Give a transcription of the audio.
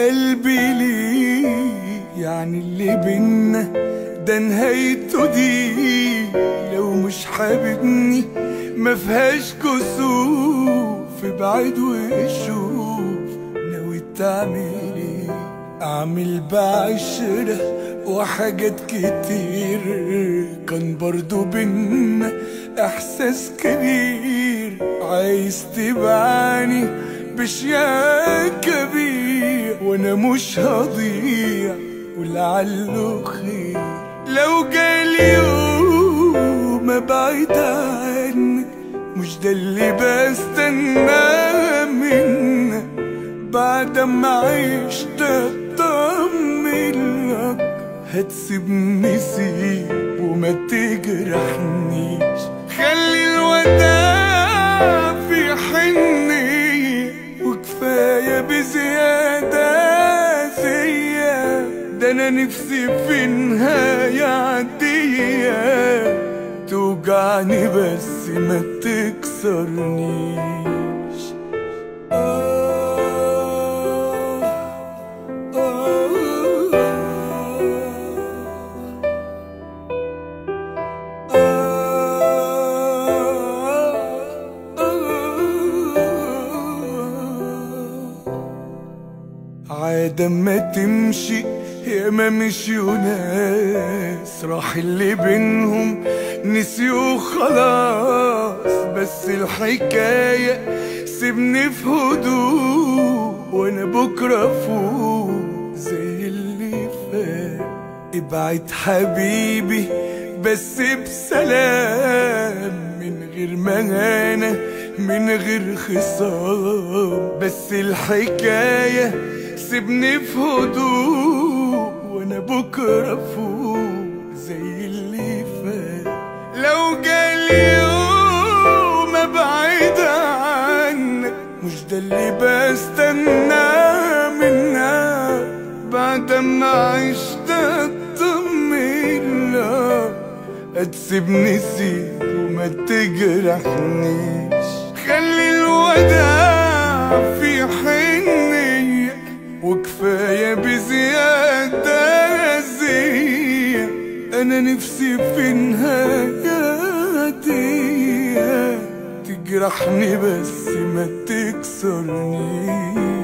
قلبي ليه يعني اللي بينا ده نهايته دي لو مش حاببني ما فيهاش كسوف ابعد وشوف ناوي تعمل ايه اعمل بعشرة وحاجات كتير كان برضو بينا احساس كبير عايز تبعني بشياء كبير وانا مش هضيع ولعله خير لو جالي يوم ابعد عنك مش ده اللي بستناه منك بعد ما عشت اطمن لك هتسيبني سيب وما تجرحنيش خلي الوداع في حنية وكفاية بزيادة زيا ده انا نفسي في نهاية عادية توجعني بس ما تكسرنيش عادة ما تمشي يا ما مشيوا ناس راح اللي بينهم نسيوا خلاص بس الحكاية سيبني في هدوء وانا بكرة فوق زي اللي فات ابعد حبيبي بس بسلام من غير مهانة من غير خصام بس الحكاية سيبني في هدوء وانا بكرة فوق زي اللي فات لو جالي يوم ابعد عنك مش ده اللي بستناه منك بعد ما عشت اطمن لك هتسيبني سيب وما تجرحنيش خلي الوداع في حنية وكفاية بزيادة زي أنا نفسي في نهاية دي تجرحني بس ما تكسرنيش